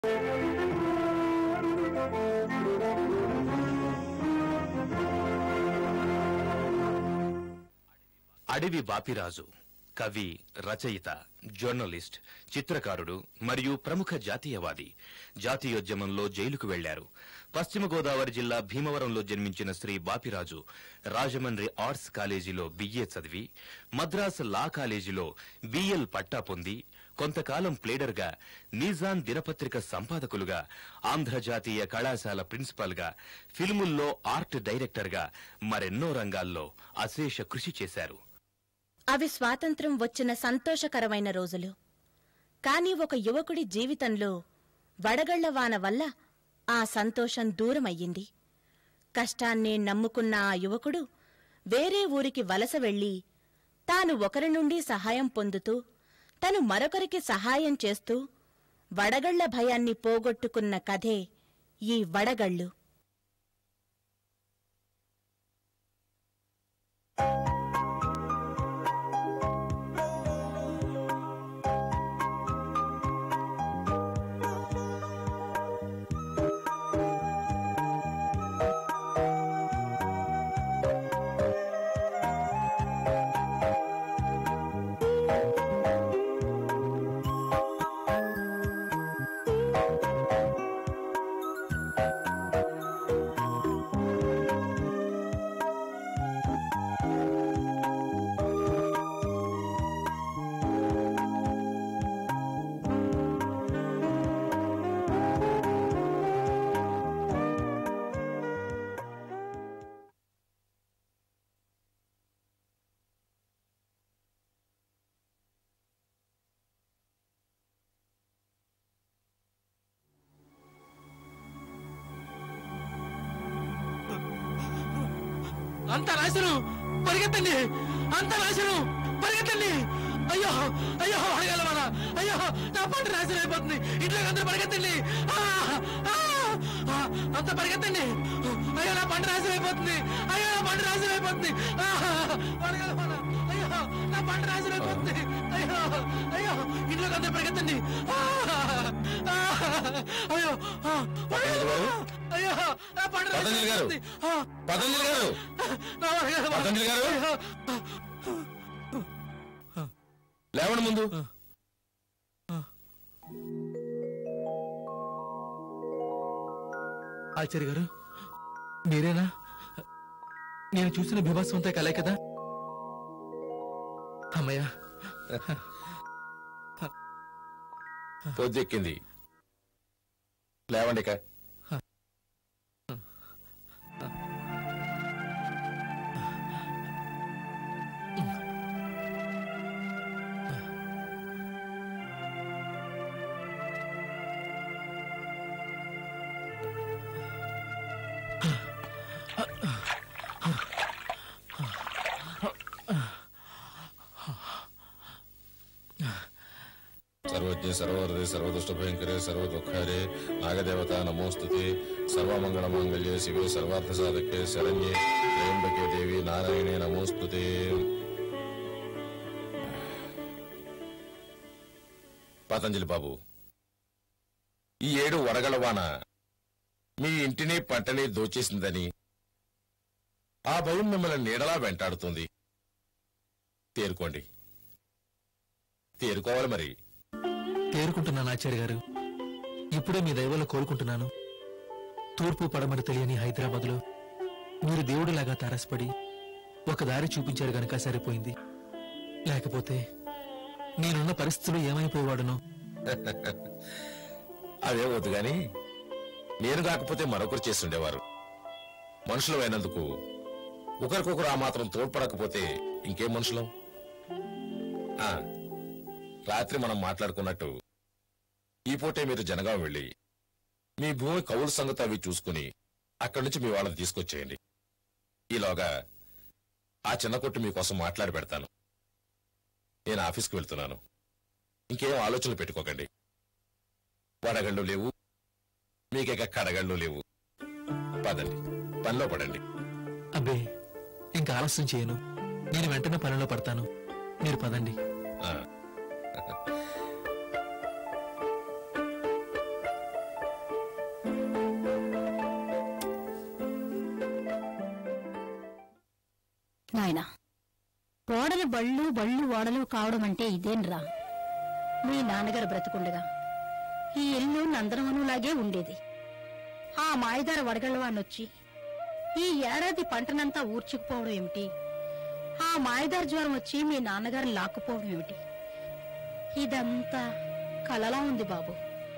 అడవి బాపిరాజు కవి రచయిత జర్నలిస్ట్ చిత్రకారుడు మరియు ప్రముఖ జాతీయవాది జాతీయోద్యమంలో జైలుకు వెళ్లారు పశ్చిమ గోదావరి జిల్లా భీమవరంలో జన్మించిన శ్రీ బాపిరాజు రాజమండ్రి ఆర్ట్స్ కాలేజీలో బిఏ చదివి మద్రాస్ లా కాలేజీలో బిఎల్ పట్టా పొంది కొంతకాలం ప్లేడర్గా నిజాన్ దినపత్రిక సంపాదకులుగా ఆంధ్రజాతీయ కళాశాల ప్రిన్సిపాల్గా ఫిల్ముల్లో ఆర్ట్ డైరెక్టర్గా మరెన్నో రంగాల్లో అశేష కృషి చేశారు అవి స్వాతంత్ర్యం వచ్చిన సంతోషకరమైన రోజులు కాని ఒక యువకుడి జీవితంలో వడగళ్ల వాన వల్ల ఆ సంతోషం దూరమయ్యింది కష్టాన్నే నమ్ముకున్న ఆ యువకుడు వేరే ఊరికి వలస వెళ్లి తాను ఒకరి నుండి సహాయం పొందుతూ తను మరొకరికి సహాయం చేస్తూ వడగళ్ల భయాన్ని పోగొట్టుకున్న కథే ఈ వడగళ్ళు అంత నాశనం పరిగెత్తండి అంత నాశనం పరిగెత్తండి అయ్యో అయ్యో అడగలమనా అయ్యో నా పంట నాశనం అయిపోతుంది ఇంట్లోకి అందరూ పరిగెత్తండి ఆ, ఆ, ఆ, అంత పరిగెత్తండి అయ్యో నా పంట నాశనం అయిపోతుంది అయ్యో నా పంట నాశనం అయిపోతుంది ఆ, అడగలమనా అయ్యో నా పంట నాశనం అయిపోతుంది అయ్యో అయ్యో ఇంట్లోకి అందరూ పరిగెత్తండి ఆ, ఆ, అయ్యో ఆ, అయ్యో నా పంట నాశనం పతంజలి గారు. అయిపోతుంది. ఆ, పతంజలి గారు నా అడగలమనా. పతంజలి గారు అయ్యో. లేవండి ముందు ఆచార్య గారు మీరేనా నేను చూసిన బీభత్సంతో కలే కదా అమ్మయ్యా పొద్దెక్కింది లేవండి ఇక సర్వజ్ఞ సర్వహృదయ సర్వదుష్ట భయంకరే సర్వదుఃఖారే నాగదేవత నమోస్తుతే సర్వమంగళ మాంగళ్యే శివే సర్వార్థ సాధకే శరణ్యే త్రయంబకే దేవి నారాయణే నమోస్తుతే పతంజలి బాబు ఈ ఏడు వడగల వాన మీ ఇంటిని పంటని దోచేసిందని ఆ భయం మిమ్మల్ని నీడలా వెంటాడుతుంది తేరుకోండి తేరుకోవాలి మరి తేరుకుంటున్నాను ఆచార్య గారు ఇప్పుడే మీ దైవలో కోరుకుంటున్నాను తూర్పు పడమర తెలియని హైదరాబాద్లో మీరు దేవుడిలాగా తారసపడి ఒక దారి చూపించారు గనక సరిపోయింది లేకపోతే నేనున్న పరిస్థితులు ఏమైపోయేవాడునో అవే వద్దు గాని నేను కాకపోతే మరొకరు చేస్తుండేవారు మనుషులు అయినందుకు ఒకరికొకరు ఆ మాత్రం తోడ్పడకపోతే ఇంకేం మనుషులం ఆ, రాత్రి మనం మాట్లాడుకున్నట్టు ఈ పూటే మీరు జనగాం వెళ్ళి మీ భూమి కౌలు సంగతి అవి చూసుకుని అక్కడి నుంచి మీ వాళ్ళని తీసుకొచ్చేయండి ఈలోగా ఆ చిన్న కొట్టు మీకోసం మాట్లాడి పెడతాను నేను ఆఫీస్కి వెళ్తున్నాను ఇంకేం ఆలోచనలు పెట్టుకోకండి వడగళ్ళు లేవు మీకిక కడగళ్ళు లేవు పదండి పనిలో పడండి అబ్బే ఇంకా ఆలస్యం చేయను నేను వెంటనే పనిలో పడతాను మీరు పదండి ఆ. నాయనా ఓడలు బళ్ళు బళ్ళు ఓడలు కావడం అంటే ఇదేంరా మీ నాన్నగారు బ్రతుకుండగా ఈ ఇల్లు నందనవనంలాగే ఉండేది ఆ మాయదార వడగళ్ళవానొచ్చి ఈ ఏడాది పంటనంతా ఊర్చుకుపోవడం ఏమిటి ఆ మాయదార జ్వరం వచ్చి మీ నాన్నగారిని లాక్కుపోవడం ఏమిటి ఇదంతా కలలా ఉంది బాబు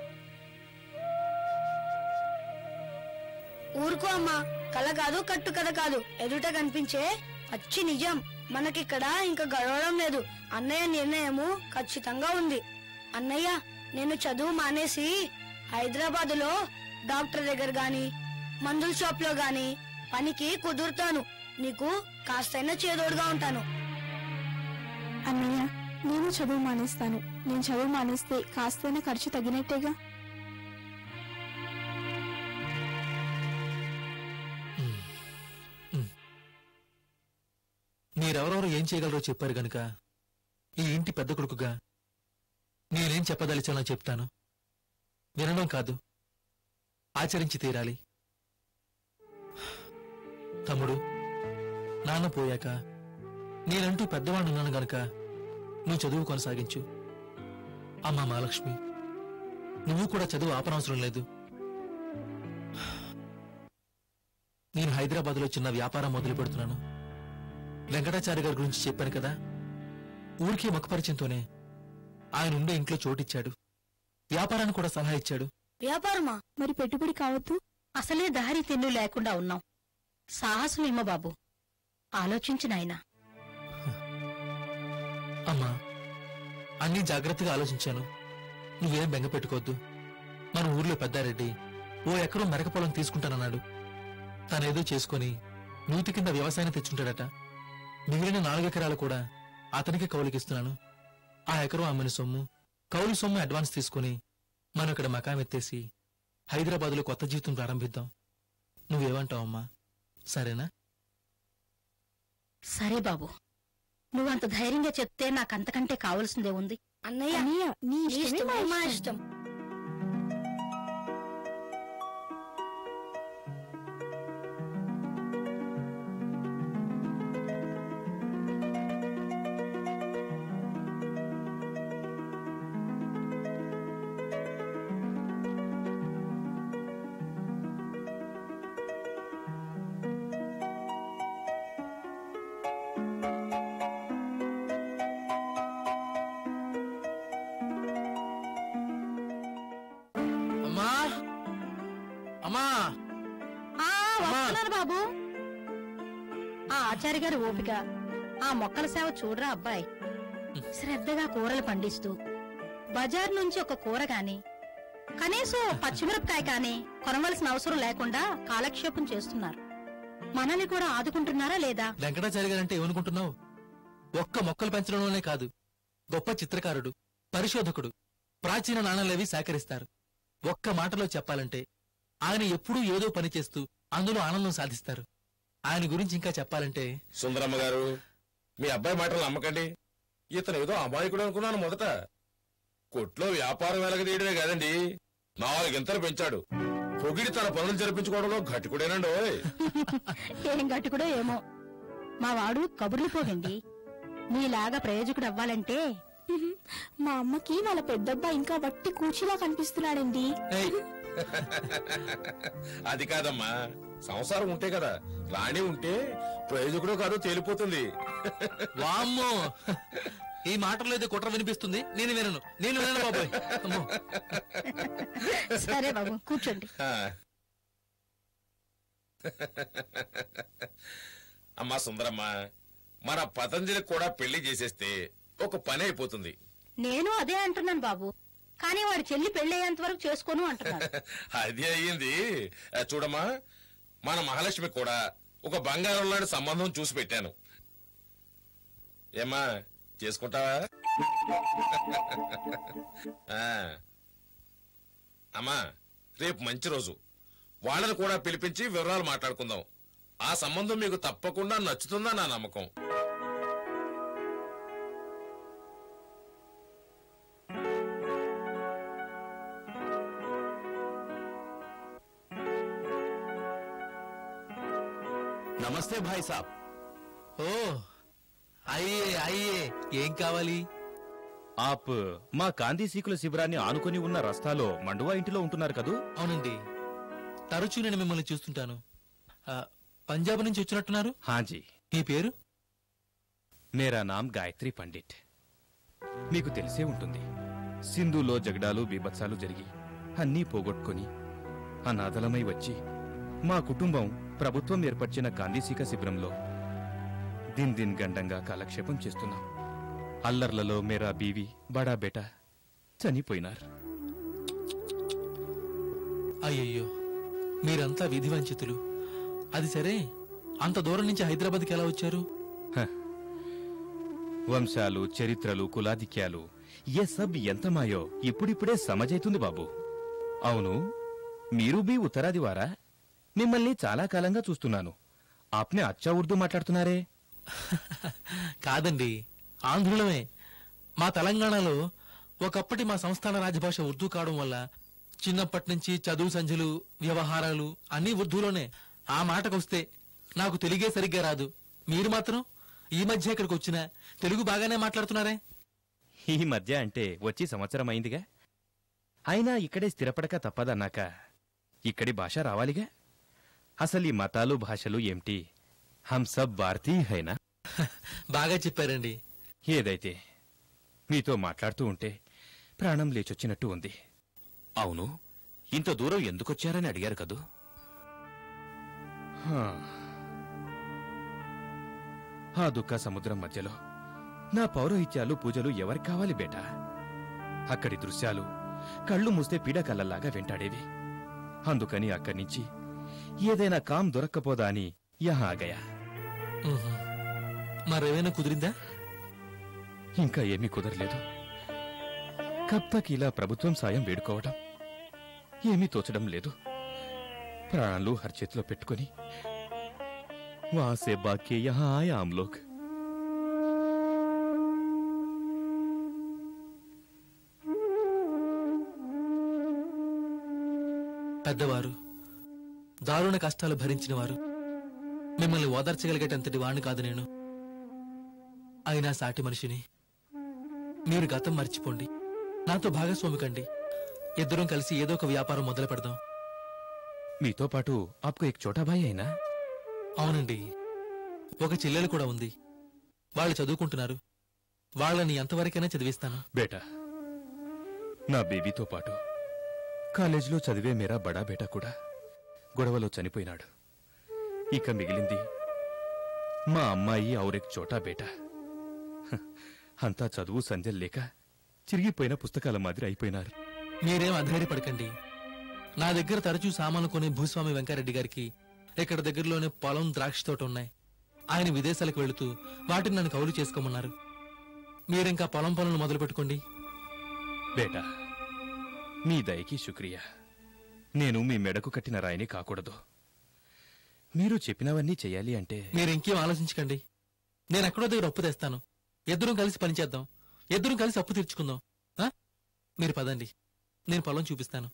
ఊరుకో అమ్మా కల కాదు కట్టు కథ కాదు ఎదుట కనిపించే పచ్చి నిజం మనకిక్కడ ఇంకా గడవడం లేదు అన్నయ్య నిర్ణయము ఖచ్చితంగా ఉంది అన్నయ్య నేను చదువు మానేసి హైదరాబాద్ లో డాక్టర్ దగ్గర గాని మందుల షాప్ లో గాని పనికి కుదురుతాను నీకు కాస్తైనా చేదోడుగా ఉంటాను అన్నయ్య నేను చదువు మానేస్తాను నేను చదువు మానేస్తే కాస్తైనా ఖర్చు తగ్గినట్టేగా మీరెవరెవరు ఏం చేయగలరో చెప్పారు గనుక ఈ ఇంటి పెద్ద కొడుకుగా నేనేం చెప్పదలిచానో చెప్తాను వినడం కాదు ఆచరించి తీరాలి తమ్ముడు నాన్న పోయాక నేనంటూ పెద్దవాడున్నాను గనుక నువ్వు చదువు కొనసాగించు అమ్మా మహాలక్ష్మి నువ్వు కూడా చదువు ఆపనవసరం లేదు నేను హైదరాబాద్లో చిన్న వ్యాపారం మొదలు పెడుతున్నాను వెంకటాచారి గారి గురించి చెప్పాను కదా ఊరికే ముఖపరిచయంతోనే ఆయన ఉండే ఇంట్లో చోటిచ్చాడు వ్యాపారాన్ని కూడా సలహా ఇచ్చాడు వ్యాపారమా మరి పెట్టుబడి కావద్దు అసలే దారి తెన్ను లేకుండా ఉన్నాం సాహసం ఇమ్మ బాబు ఆలోచించు నాయనా అమ్మా అన్నీ జాగ్రత్తగా ఆలోచించాను నువ్వేం బెంగ పెట్టుకోవద్దు మన ఊర్లో పెద్దారెడ్డి ఓ ఎకరం మెరక పొలం తీసుకుంటానన్నాడు తనేదో చేసుకుని నూతి కింద వ్యవసాయం తెచ్చుంటాడట మిగిలిన నాలుగెకరాలు కూడా అతనికి కౌలుకిస్తున్నాను ఆ ఎకరం అమ్మిన సొమ్ము కౌలు సొమ్ము అడ్వాన్స్ తీసుకుని మనం ఇక్కడ మకాం ఎత్తేసి హైదరాబాదులో కొత్త జీవితం ప్రారంభిద్దాం నువ్వేమంటావమ్మా సరేనా సరే బాబు నువ్వంత ధైర్యంగా చెప్తే నాకంతకంటే కావలసిందే ఉంది అన్నయ్య అన్నయ్య నీ నీ ఇష్టమే ఇష్టమే మా మా ఇష్టం. ఇష్టం అమ్మా అమ్మా ఆ వస్తున్నాను బాబు ఆ ఆచార్య గారి ఓపిక ఆ మొక్కల సేవ చూడరా అబ్బాయి శ్రద్ధగా కూరలు పండిస్తూ బజార్ నుంచి ఒక కూర గాని కనీసం ఓ పచ్చిమిరపకాయ కాని కొనవలసిన అవసరం లేకుండా కాలక్షేపం చేస్తున్నారు మనల్ని కూడా ఆదుకుంటున్నారా లేదా వెంకటాచారి గారంటే ఏమనుకుంటున్నావు ఒక్క మొక్కలు పెంచడంలోనే కాదు గొప్ప చిత్రకారుడు పరిశోధకుడు ప్రాచీన నాణాలేవి సేకరిస్తారు ఒక్క మాటలో చెప్పాలంటే ఆయన ఎప్పుడూ ఏదో పని చేస్తూ అందులో ఆనందం సాధిస్తారు ఆయన గురించి ఇంకా చెప్పాలంటే సుందరమ్మ గారు మీ అబ్బాయి మాటలు నమ్మకండి ఇతను ఏదో అమాయకుడు అనుకున్నాను మొదట కొట్లో వ్యాపారం వెలగదీయడమే కాదండి నాలుగింతలు పెంచాడు పొగిడి తన పనులు జరిపించుకోవడంలో గట్టికుడేనండి ఓయ్ ఏం గట్టుకుడో ఏమో మా వాడు కబుర్లు పోగండి నీలాగా ప్రయోజకుడు అవ్వాలంటే మా అమ్మకి వాళ్ళ పెద్దబ్బా ఇంకా వట్టి కూర్చిలా కనిపిస్తున్నాడండి ఏయ్, అది కాదమ్మా సంసారం ఉంటే కదా రాణి ఉంటే ప్రయోజకుడో కాదో తేలిపోతుంది వామ్మో ఈ మాటల్లో ఏదో కుట్ర వినిపిస్తుంది నేను వినను నేను వినను బాబాయ్ అమ్మో. సరే బాబు కూర్చోండి ఆ. అమ్మా సుందరమ్మ మన పతంజలికి కూడా పెళ్లి చేసేస్తే ఒక పని అయిపోతుంది నేను అదే అంటున్నాను బాబు కానీ వాడి చెల్లి పెళ్ళయ్యేంత వరకు చేసుకోను అంటున్నాడు అది అయ్యింది ఆ, చూడమ్మా మన మహాలక్ష్మి కూడా ఒక బంగారం లాంటి సంబంధం చూసి పెట్టాను ఏమ్మా చేసుకుంటావా ఆ. అమ్మా రేపు మంచి రోజు వాళ్ళని కూడా పిలిపించి వివరాలు మాట్లాడుకుందాం ఆ సంబంధం మీకు తప్పకుండా నచ్చుతుందా నా నమ్మకం నమస్తే భాయ్ సాబ్ ఓ అయ్యే అయ్యే ఏం కావాలి ఆప్ మా గాంధీ సీకుల శిబిరాన్ని ఆనుకొని ఉన్న రస్తాలో మండువా ఇంటిలో ఉంటున్నారు కదూ అవునండి తరచూ నేను మిమ్మల్ని చూస్తుంటాను ఆ, పంజాబ్ నుంచి వచ్చినట్టున్నారు హాజీ మీ పేరు మేరా నామ్ గాయత్రి పండిట్ మీకు తెలిసే ఉంటుంది సింధులో జగడాలు బీభత్సాలు జరిగి అన్నీ పోగొట్టుకొని అనాథలమై వచ్చి మా కుటుంబం ప్రభుత్వం ఏర్పరిచిన గాంధీసీక శిబిరంలో దిన్ దిన్ గండంగా కాలక్షేపం చేస్తున్నాం అల్లర్లలో మేరా బీవి బడా బేట చనిపోయినారు అయ్యయ్యో మీరంతా విధి వంచితులు అది సరే అంత దూరం నుంచి హైదరాబాద్కి ఎలా వచ్చారు వంశాలు చరిత్రలు కులాధిక్యాలు ఏ సబ్ ఎంత మాయో ఇప్పుడిప్పుడే సమజైతుంది బాబు అవును మీరు మీ ఉత్తరాది వారా మిమ్మల్ని చాలా కాలంగా చూస్తున్నాను ఆప్నే అచ్చా ఉర్దూ మాట్లాడుతున్నారే కాదండి ఆంధ్రులమే మా తెలంగాణలో ఒకప్పటి మా సంస్థాన రాజభాష ఉర్దూ కావడం వల్ల చిన్నప్పటి నుంచి చదువు సంధ్యలు వ్యవహారాలు అన్నీ ఉర్దూలోనే ఆ మాటకొస్తే నాకు తెలుగే సరిగ్గా రాదు మీరు మాత్రం ఈ మధ్య ఇక్కడికి వచ్చినా తెలుగు బాగానే మాట్లాడుతున్నారే ఈ మధ్య అంటే వచ్చి సంవత్సరం అయిందిగా అయినా ఇక్కడే స్థిరపడక తప్పదన్నాక ఇక్కడి భాష రావాలిగా అసలు ఈ మతాలు భాషలు ఏమిటి హం సబ్ భారతీయ హైనా బాగా చెప్పారండి ఏదైతే మీతో మాట్లాడుతూ ఉంటే ప్రాణం లేచొచ్చినట్టు ఉంది అవును ఇంత దూరం ఎందుకొచ్చారని అడిగారు కదూ హా. ఆ దుఃఖ సముద్రం మధ్యలో నా పౌరోహిత్యాలు పూజలు ఎవరికి కావాలి బేటా అక్కడి దృశ్యాలు కళ్ళు మూస్తే పీడకల్లలాగా వెంటాడేవి అందుకని అక్కడి నుంచి ఏదైనా కాం దొరక్కపోదా అని యహా ఆగయా ఉహు. మరేమైనా కుదిరిందా ఇంకా ఏమీ కుదరలేదు కబ్ తక్ ఇలా ప్రభుత్వం సాయం వేడుకోవడం ఏమీ తోచడం లేదు ప్రాణాలు హర్చేతిలో పెట్టుకుని వాసే బాకే యహా ఆయా హమ్ లోగ్ పెద్దవారు దారుణ కష్టాలు భరించిన వారు మిమ్మల్ని ఓదార్చగలిగేటంతటి వాణ్ణి కాదు నేను అయినా సాటి మనిషిని మీరు గతం మర్చిపోండి నాతో భాగస్వామి కండి ఇద్దరం కలిసి ఏదో ఒక వ్యాపారం మొదలు పెడదాం మీతో పాటు ఆప్కో ఎక్ చోటా భాయ్ అయినా అవునండి ఒక చెల్లెలు కూడా ఉంది వాళ్ళు చదువుకుంటున్నారు వాళ్ళని ఎంతవరకైనా చదివిస్తాను బేటా నా బేబీతో పాటు కాలేజీలో చదివే మేరా బడా బేటా కూడా గొడవలో చనిపోయినాడు ఇక మిగిలింది మా అమ్మాయి ఔరెక్ చోటా బేటా హ, అంతా చదువు సంధ్యలు లేక చిరిగిపోయిన పుస్తకాల మాదిరి అయిపోయినారు మీరేం అధైర్యపడకండి నా దగ్గర తరచూ సామాన్లు కొనే భూస్వామి వెంకారెడ్డి గారికి ఇక్కడ దగ్గరలోనే పొలం ద్రాక్ష తోట ఉన్నాయి ఆయన విదేశాలకు వెళుతూ వాటిని నన్ను కౌలు చేసుకోమన్నారు మీరింకా పొలం పనులు మొదలు పెట్టుకోండి బేటా మీ దయకి శుక్రియా నేను మీ మెడకు కట్టిన రాయిని కాకూడదు మీరు చెప్పినవన్నీ చెయ్యాలి అంటే మీరు ఇంకేం ఆలోచించకండి నేను ఎక్కడో దగ్గర అప్పు తెస్తాను ఇద్దరం కలిసి పనిచేద్దాం ఇద్దరం కలిసి అప్పు తీర్చుకుందాం ఆ? మీరు పదండి నేను పొలం చూపిస్తాను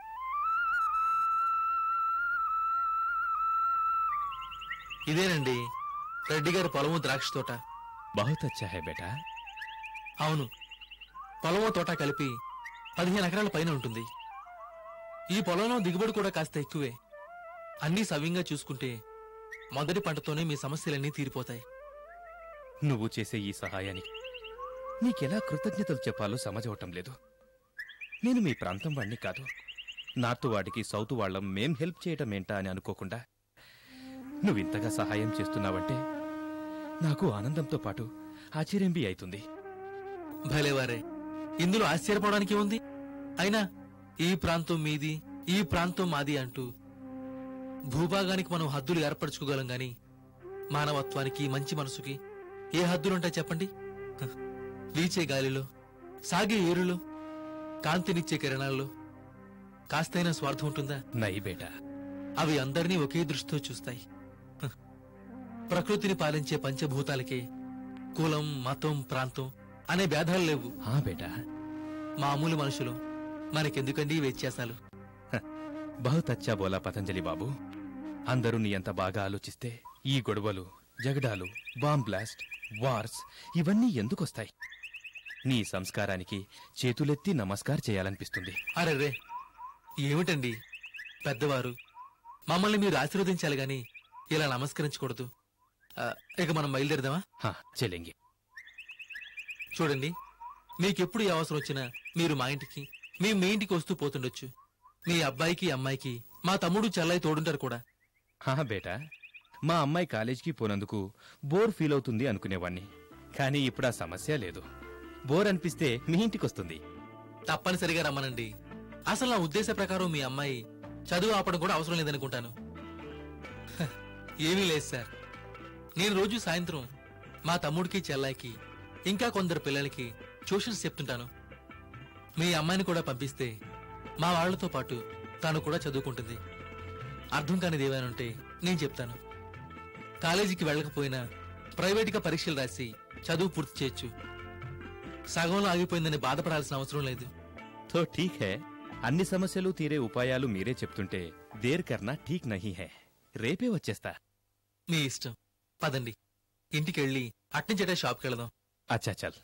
ఇదేనండి రెడ్డి గారి పొలము ద్రాక్ష తోట బహుత్ అచ్చా హై బేటా అవును పొలము తోట కలిపి పదిహేను ఎకరాల పైన ఉంటుంది ఈ పొలంలో దిగుబడి కూడా కాస్త ఎక్కువే అన్నీ సవ్యంగా చూసుకుంటే మొదటి పంటతోనే మీ సమస్యలన్నీ తీరిపోతాయి నువ్వు చేసే ఈ సహాయానికి నీకెలా కృతజ్ఞతలు చెప్పాలో సమజవటం లేదు నేను మీ ప్రాంతం వాణ్ణి కాదు నార్త్ వాడికి సౌత్ వాళ్ళం మేం హెల్ప్ చేయటం ఏంటా అని అనుకోకుండా నువ్వింతగా సహాయం చేస్తున్నావంటే నాకు ఆనందంతో పాటు ఆశ్చర్యం బి అవుతుంది భలేవారే ఇందులో ఆశ్చర్యపోవడానికి ఉంది అయినా ఈ ప్రాంతం మీది ఈ ప్రాంతం మాది అంటూ భూభాగానికి మనం హద్దులు ఏర్పరచుకోగలం గాని మానవత్వానికి మంచి మనసుకి ఏ హద్దులుంటాయి చెప్పండి హ, వీచే గాలిలో సాగే ఏరులో కాంతినిచ్చే కిరణాల్లో కాస్తైనా స్వార్థం ఉంటుందా నై బేటా అవి అందరినీ ఒకే దృష్టితో చూస్తాయి హ. ప్రకృతిని పాలించే పంచభూతాలకే కులం మతం ప్రాంతం అనే భేదాలు లేవు ఆ బేటా మామూలు మనుషులు మనకెందుకండి ఈ వ్యత్యాసాలు బహుత్ అచ్చా బోలా పతంజలి బాబు అందరూ నీ ఎంత బాగా ఆలోచిస్తే ఈ గొడవలు జగడాలు బాంబ్ బ్లాస్ట్ వార్స్ ఇవన్నీ ఎందుకొస్తాయి నీ సంస్కారానికి చేతులెత్తి నమస్కార్ చేయాలనిపిస్తుంది అరే రే ఏమిటండి పెద్దవారు మమ్మల్ని మీరు ఆశీర్వదించాలి గాని ఇలా నమస్కరించకూడదు ఆ, ఇక మనం బయలుదేరదామా హా, చెల్లెంగి చూడండి మీకెప్పుడు ఏ అవసరం వచ్చినా మీరు మా ఇంటికి మేము మీ ఇంటికి వస్తూ పోతుండొచ్చు మీ అబ్బాయికి అమ్మాయికి మా తమ్ముడు చెల్లాయి తోడుంటారు కూడా హా బేటా మా అమ్మాయి కాలేజీకి పోనందుకు బోర్ ఫీల్ అవుతుంది అనుకునేవాణ్ణి కానీ ఇప్పుడు ఆ సమస్య లేదు బోర్ అనిపిస్తే మీ ఇంటికొస్తుంది తప్పనిసరిగా రమ్మనండి అసలు నా ఉద్దేశ ప్రకారం మీ అమ్మాయి చదువు ఆపడం కూడా అవసరం లేదనుకుంటాను హ, ఏమీ లేదు సార్ నేను రోజు సాయంత్రం మా తమ్ముడికి చెల్లాయికి ఇంకా కొందరు పిల్లలకి ట్యూషన్స్ చెప్తుంటాను మీ అమ్మాయిని కూడా పంపిస్తే మా వాళ్ళతో పాటు తాను కూడా చదువుకుంటుంది అర్థం కానిది ఏమైనా ఉంటే నేను చెప్తాను కాలేజీకి వెళ్ళకపోయినా ప్రైవేట్గా పరీక్షలు రాసి చదువు పూర్తి చేయొచ్చు సగంలో ఆగిపోయిందని బాధపడాల్సిన అవసరం లేదు తో ఠీక్ హే అన్ని సమస్యలు తీరే ఉపాయాలు మీరే చెప్తుంటే దేర్ కర్నా ఠీక్ నహీ హే రేపే వచ్చేస్తా మీ ఇష్టం పదండి ఇంటికెళ్ళి అట్నుంచటే షాప్కి వెళదాం అచ్చా చల్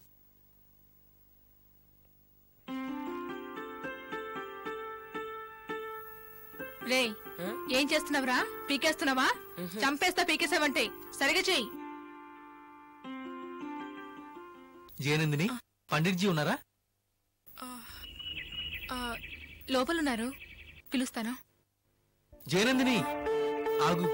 రే ఏం చేస్తున్నావురా పీకేస్తున్నావా చంపేస్తా పీకేసావంటే సరిగా చెయ్యి జయనందిని పండిట్జీ ఉన్నారా ఆ, లోపలున్నారు పిలుస్తాను జయనందిని ఆగు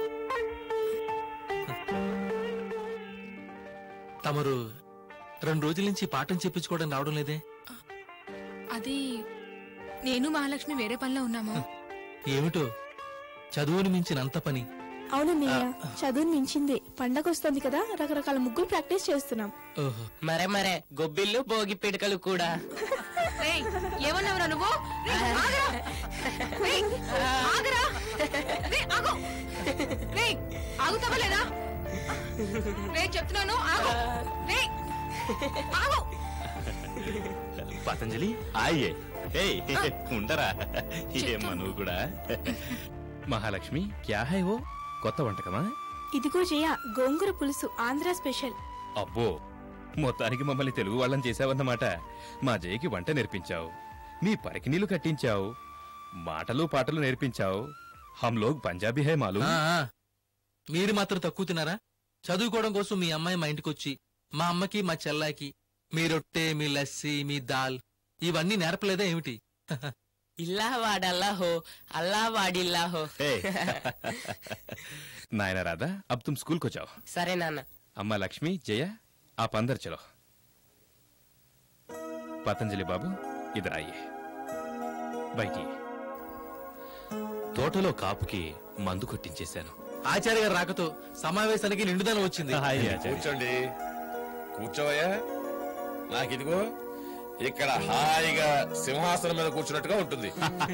తమరు రెండు రోజుల నుంచి పాఠం చెప్పించుకోవడం రావడం లేదే అది నేను మహాలక్ష్మి వేరే పనిలో ఉన్నాము ఏమిటో చదువుని మించిన అంత పని అవునన్నయ్య చదువుని మించింది పండగ వస్తుంది కదా రకరకాల ముగ్గులు ప్రాక్టీస్ చేస్తున్నాం ఓహో మరే మరే గొబ్బిళ్ళు భోగి పిడకలు కూడా రేయ్, ఏమన్నావురా నువ్వు రేయ్, ఆగరా! రేయ్, ఆగరా! రేయ్, ఆగు! రేయ్, ఆగుతావా లేదా రే చెప్తున్నాను ఆగు రేయ్, ఆగు పతంజలి ఆయే ఏయ్ ఉండరా ఏమ్మా నువ్వు కూడా మహాలక్ష్మి క్యా హై ఓ కొత్త వంటకమా ఇదిగో జయ గోంగూర పులుసు ఆంధ్ర స్పెషల్ అబ్బో మొత్తానికి మమ్మల్ని తెలుగు వాళ్ళని చేసావన్నమాట మా జయకి వంట నేర్పించావు మీ పరికినీలు కట్టించావు మాటలు పాటలు నేర్పించావు హమ్ లోగ్ పంజాబీ హై మాలు ఆ, ఆ. మీరు మాత్రం తక్కువ తినారా చదువుకోవడం కోసం మీ అమ్మాయి మా ఇంటికి వచ్చి మా అమ్మకి మా చెల్లాకి మీ రొట్టె మీ లస్సీ మీ దాల్ ఇవన్నీ నేర్పలేదా ఏమిటి ఇల్లా వాడల్లాహో అల్లా వాడిల్లాహో नायना राधा अब तुम स्कूल को जाओ సరే నాన్న अम्मा लक्ष्मी जया आप अंदर चलो पतंजलि बाबू इधर आइए बैठिए తోటలో కాపుకి మందు కొట్టించేశాను ఆచార్య గారి రాకతో సమావేశానికి నిండుదనం వచ్చింది కూర్చోండి కూర్చోవయ్యా నాకు ఇదిగో ఇక్కడ హాయిగా సింహాసనం మీద కూర్చున్నట్టుగా ఉంటుంది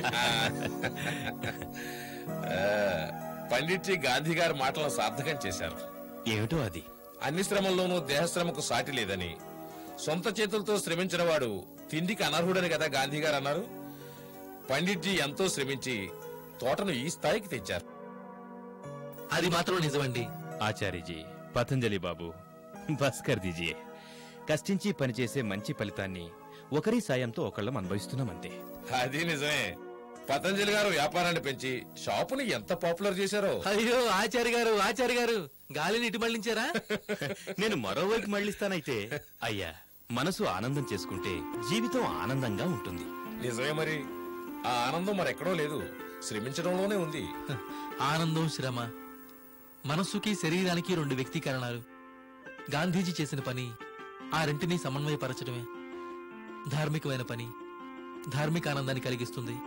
ఆ, పండిట్జీ గాంధీ గారి మాటలను సార్థకం చేశారు ఏమిటో అది అన్ని శ్రమల్లోనూ దేహశ్రమకు సాటి లేదని సొంత చేతులతో శ్రమించిన వాడు తిండికి అనర్హుడని కదా గాంధీ గారు అన్నారు పండిట్జీ ఎంతో శ్రమించి తోటను ఈ స్థాయికి తెచ్చారు అది మాత్రం నిజమండి ఆచార్య జీ పతంజలి బాబు బస్ కర్ దీజియే కష్టించి పనిచేసే మంచి ఫలితాన్ని ఒకరి సాయంతో ఒకళ్ళం అనుభవిస్తున్నామంతే అది నిజమే పతంజలి గారు వ్యాపారాన్ని పెంచి షాపుని ఎంత పాపులర్ చేశారో అయ్యో ఆచార్య గారు ఆచార్య గారు గాలిని ఇటు మళ్లించారా నేను మరోవైపు మళ్ళిస్తానైతే అయ్యా మనసు ఆనందం చేసుకుంటే జీవితం ఆనందంగా ఉంటుంది నిజమే మరి ఆ ఆనందం మరెక్కడో లేదు శ్రమించడంలోనే ఉంది ఆనందం శ్రమ మనస్సుకి శరీరానికి రెండు వ్యక్తీకరణాలు గాంధీజీ చేసిన పని ఆ రెంటిని సమన్వయపరచడమే ధార్మికమైన పని ధార్మిక ఆనందాన్ని కలిగిస్తుంది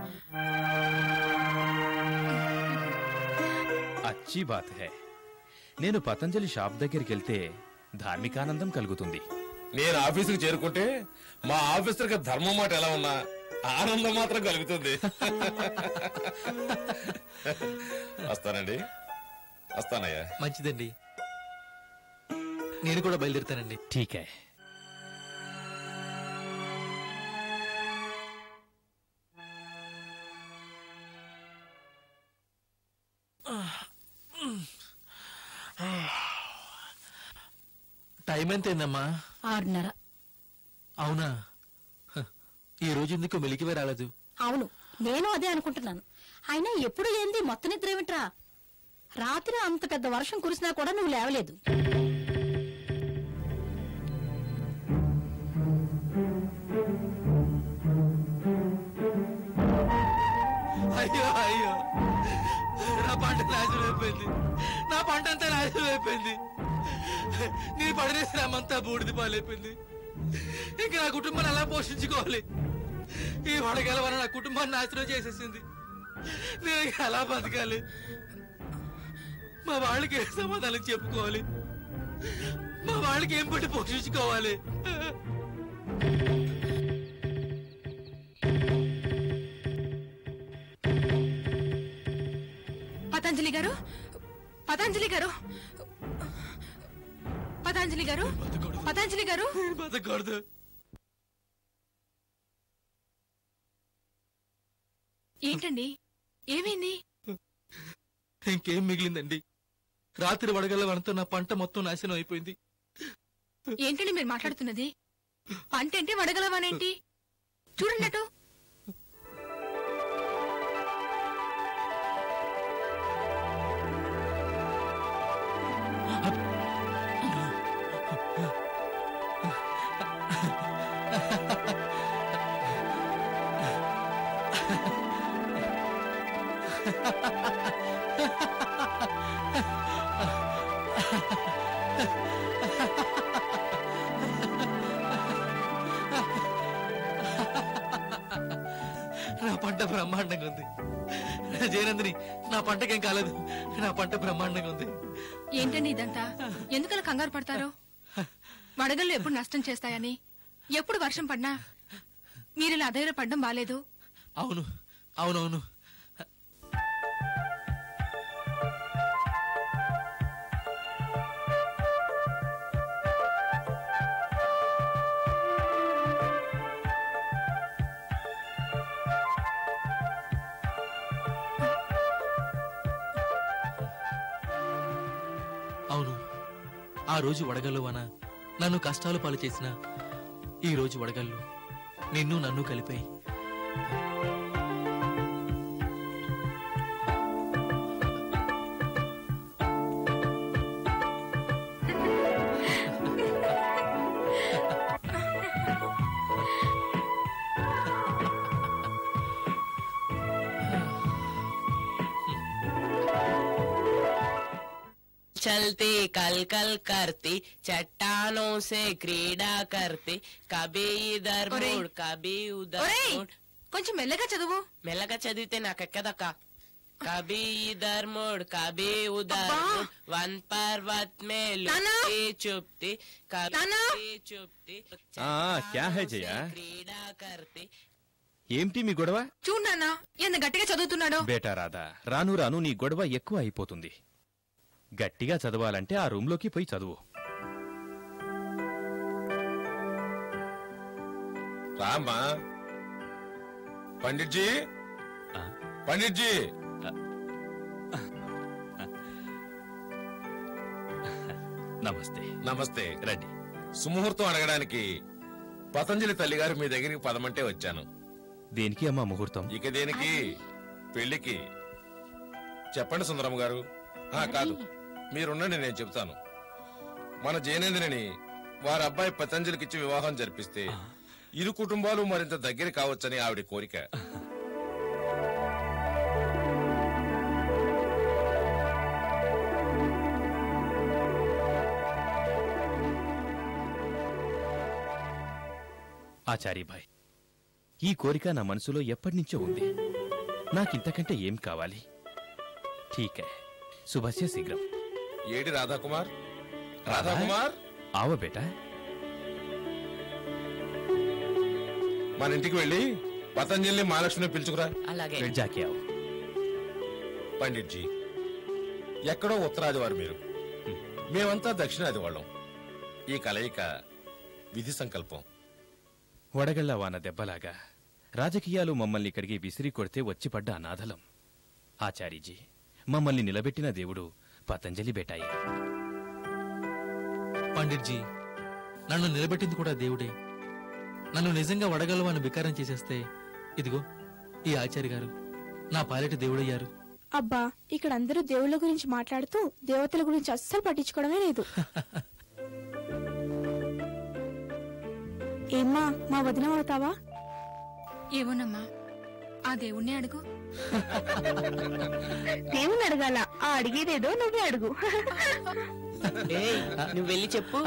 अच्छी बात है నేను పతంజలి షాప్ దగ్గరికి వెళ్తే ధార్మికానందం కలుగుతుంది నేను ఆఫీసుకు చేరుకుంటే మా ఆఫీసర్కి ధర్మం మాట ఎలా ఉన్నా ఆనందం మాత్రం కలుగుతుంది వస్తానండి వస్తానయ్యా మంచిదండి నేను కూడా బయలుదేరుతానండి ఠీకే టైం ఎంత అయిందమ్మా ఆరున్నర అవునా హ, ఈ రోజు ఎందుకు మెలికివే రాలేదు అవును నేను అదే అనుకుంటున్నాను అయినా ఎప్పుడు ఏంది మొత్తం నిద్ర ఏమిట్రా రాత్రి అంత పెద్ద వర్షం కురిసినా కూడా నువ్వు లేవలేదు అయ్యో అయ్యో నా పంట నాశనం అయిపోయింది నా పంట అంతా నాశనం అయిపోయింది నీ పడిన శ్రమంతా బూడిది పాలైపోయింది ఇంకా నా కుటుంబాన్ని ఎలా పోషించుకోవాలి ఈ వడగల వల్ల నా కుటుంబాన్ని నాశనం చేసేసింది నేను ఇంకా ఎలా బతకాలి మా వాళ్ళకి ఏ సమాధానం చెప్పుకోవాలి మా వాళ్ళకి ఏం పట్టి పోషించుకోవాలి పతంజలి గారు పతంజలి గారు పతంజలి గారు పతంజలి గారు బతకూడదు ఏంటండి ఏమైంది ఇంకేం మిగిలిందండి రాత్రి వడగల వనతో నా పంట మొత్తం నాశనం అయిపోయింది ఏంటండి మీరు మాట్లాడుతున్నది పంట ఏంటి వడగలవానేంటి చూడండి అటు నా పంట బ్రహ్మాండంగా ఉంది జయనందిని నా పంటకేం కాలేదు నా పంట బ్రహ్మాండంగా ఉంది ఏంటండి ఇదంతా ఎందుకలా కంగారు పడతారు వడగళ్ళు ఎప్పుడు నష్టం చేస్తాయని ఎప్పుడు వర్షం పడినా మీరు ఇలా అధైర్యపడడం బాలేదు అవును అవునవును అవును ఆ రోజు వడగళ్ళు వన నన్ను కష్టాలు పాలు చేసిన ఈ రోజు వడగళ్ళు నిన్ను నన్ను కలిపాయి चलती कल कल करती चट्टानों से क्रीड़ा करती कभी इधर ఒరేయ్. मुड़ कभी उधर ఒరేయ్ मुड़ కొంచెం మెల్లగా చదువు మెల్లగా చదివితే నాకెక్కదక్క కభీ ఇధర్ ముడ్ కభీ ఉధర్ అబ్బా. ముడ్ వన్ పర్వత్ మే నాన్నా. లుప్తి చుప్తి నాన్నా. కభీ చుప్తి ఆ, క్యా హై జయ? క్రీడా కర్తి ఏమిటి మీ గొడవ చూడు నాన్న ఎంత గట్టిగా చదువుతున్నాడో బేటా రాదా రాను రాను నీ గొడవ ఎక్కువ అయిపోతుంది గట్టిగా చదవాలంటే ఆ రూంలోకి పోయి చదువు రామ్మా పండిట్జీ ఆ? పండిట్జీ నమస్తే నమస్తే రండి సుముహూర్తం అడగడానికి పతంజలి తల్లిగారు మీ దగ్గరికి పదమంటే వచ్చాను దేనికి అమ్మా ముహూర్తం ఇక దేనికి పెళ్లికి చెప్పండి సుందరం గారు ఆ కాదు మీరుండండి నేను చెప్తాను మన జయనేంద్రని వారి అబ్బాయి పతంజలికిచ్చి వివాహం జరిపిస్తే ఇరు కుటుంబాలు మరింత దగ్గర కావచ్చని ఆవిడ కోరిక ఆచార్యభాయ్ ఈ కోరిక నా మనసులో ఎప్పటినుంచో ఉంది నాకింతకంటే ఏం కావాలి ఠీకే శుభస్య శీఘ్రం ఏడి రాధాకుమార్ రాధాకుమార్ ఆవ బేటా మన ఇంటికి వెళ్ళి పతంజలిని మహాలక్ష్మిని పిలుచుకురా అలాగే జాకే ఆవు పండిట్ జీ ఎక్కడో ఉత్తరాది వారు మీరు మేమంతా దక్షిణాది వాళ్ళం ఈ కలయిక విధి సంకల్పం వడగళ్ల వాన దెబ్బలాగా రాజకీయాలు మమ్మల్ని ఇక్కడికి విసిరి కొడితే వచ్చి పడ్డ అనాథలం ఆచార్యజీ మమ్మల్ని నిలబెట్టిన దేవుడు పతంజలి బేటాయి పండిట్ జీ నన్ను నిలబెట్టింది కూడా దేవుడే నన్ను నిజంగా వడగలవాని వికారం చేసేస్తే ఇదిగో ఈ ఆచార్య గారు నా పాలిటి దేవుడయ్యారు అబ్బా ఇక్కడ అందరూ దేవుళ్ళ గురించి మాట్లాడుతూ దేవతల గురించి అస్సలు పట్టించుకోవడమే లేదు ఏమ్మా మా వదిన అవుతావా ఏమోనమ్మా ఆ దేవుణ్ణి అడుగు దేవుని అడగాల ఆ అడిగేదేదో నువ్వే అడుగు ఏయ్ నువ్వు వెళ్ళి చెప్పు